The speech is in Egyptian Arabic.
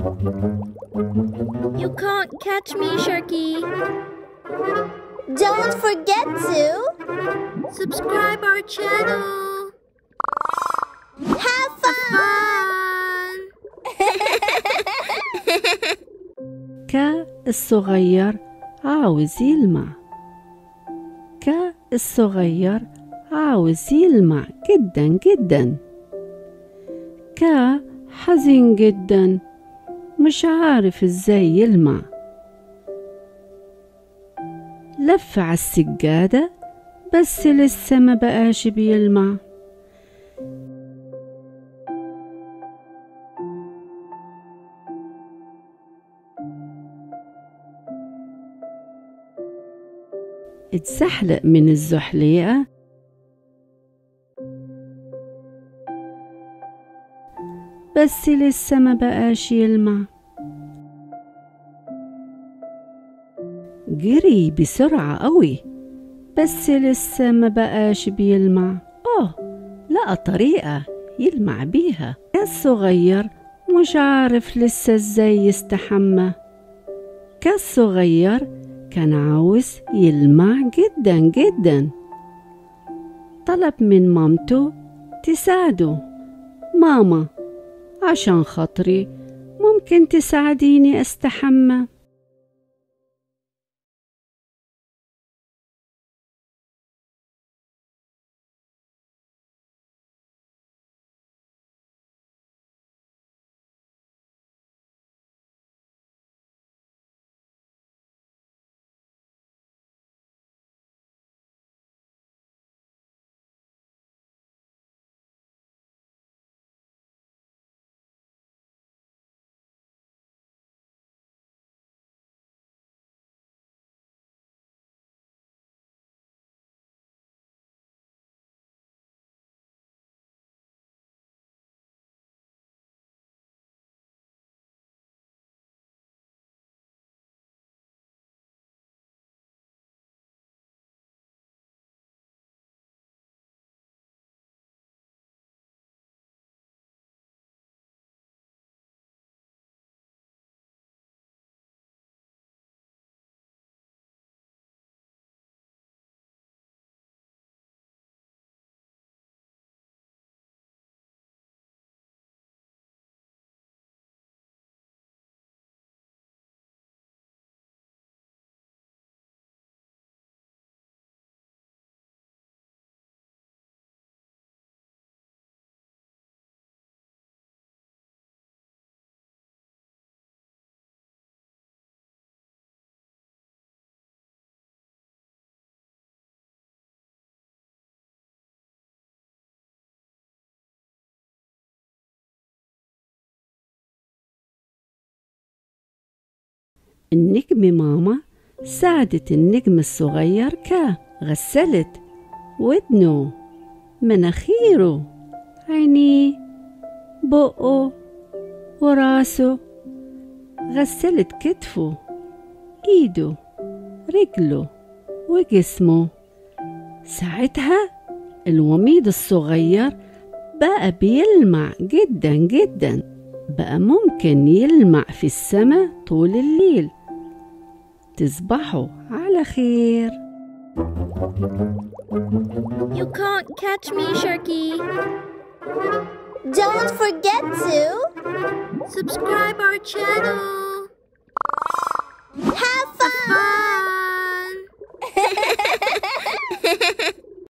You can't catch me, Sharky. Don't forget to Subscribe our channel. have fun! Fun! كا الصغير عاوز يلمع كا الصغير عاوز يلمع جدا جدا كا حزين جدا مش عارف ازاي يلمع لف على السجادة بس لسه ما بقاش بيلمع اتزحلق من الزحليقة بس لسه ما بقاش يلمع جري بسرعة قوي بس لسه ما بقاش بيلمع اه لقى طريقة يلمع بيها الصغير مش عارف لسه ازاي يستحمى كالصغير كان عاوز يلمع جدا جدا طلب من مامته تساعده ماما عشان خاطري ممكن تساعديني استحمى النجم ماما ساعدت النجم الصغير كا غسلت ودنه مناخيره عينيه بقه وراسه غسلت كتفه ايده رجله وجسمه ساعتها الوميض الصغير بقى بيلمع جدا جدا بقى ممكن يلمع في السماء طول الليل تصبحوا على خير You can't catch me, Sharky. Don't forget to Subscribe our channel. have